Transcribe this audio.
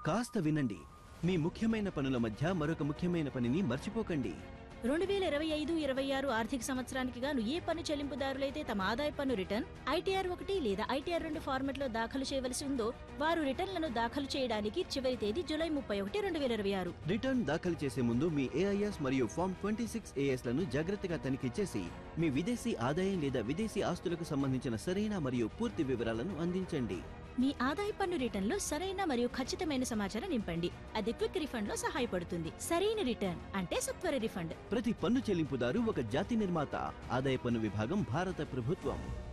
కాస్త వినండి మీ ముఖ్యమైన పనుల మధ్య మరొక ముఖ్యమైన పనిని మర్చిపోకండి రెండు వేల ఇరవై ఐదు ఇరవై ఆరు ఆర్థిక సంవత్సరానికి గాను ఏ పన్ను చెల్లింపుదారులైతే తమ ఆదాయ పన్ను రిటర్న్ ఐటీఆర్ ఒకటి లేదా ఐటీఆర్ రెండు ఫార్మెట్ లో దాఖలు చేయవలసి ఉందో వారు రిటర్న్లను దాఖలు చేయడానికి చివరి తేదీ జూలై ముప్పై ఒకటి రెండు వేల ఇరవై ఆరు రిటర్న్ దాఖలు చేసే ముందు మీ ఏఐఎస్ మరియు ఫామ్ ట్వంటీ సిక్స్ ఏఎస్ లను జాగ్రత్తగా తనిఖీ చేసి మీ విదేశీ ఆదాయం లేదా విదేశీ ఆస్తులకు సంబంధించిన సరైన మరియు పూర్తి వివరాలను అందించండి మీ ఆదాయ పన్ను రిటర్న్ లో సరైన మరియు ఖచ్చితమైన సమాచారం నింపండి అది క్విక్ రిఫండ్ లో సహాయపడుతుంది సరైన రిటర్న్ అంటే సత్వర రిఫండ్ ప్రతి పన్ను చెల్లింపుదారు ఒక జాతి నిర్మాత ఆదాయ పన్ను విభాగం భారత ప్రభుత్వం